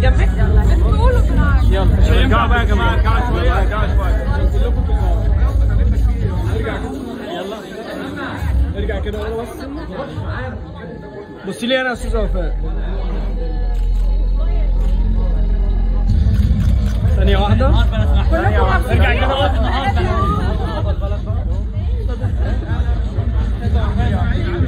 جنبك انتوا قولوا بالعربي يلا ارجعوا بقى يا جماعه ارجعوا شويه ارجعوا شويه يلا ارجع كده ورا بس بصي لي انا يا استاذ وفاء ثانية واحدة ارجع كده ورا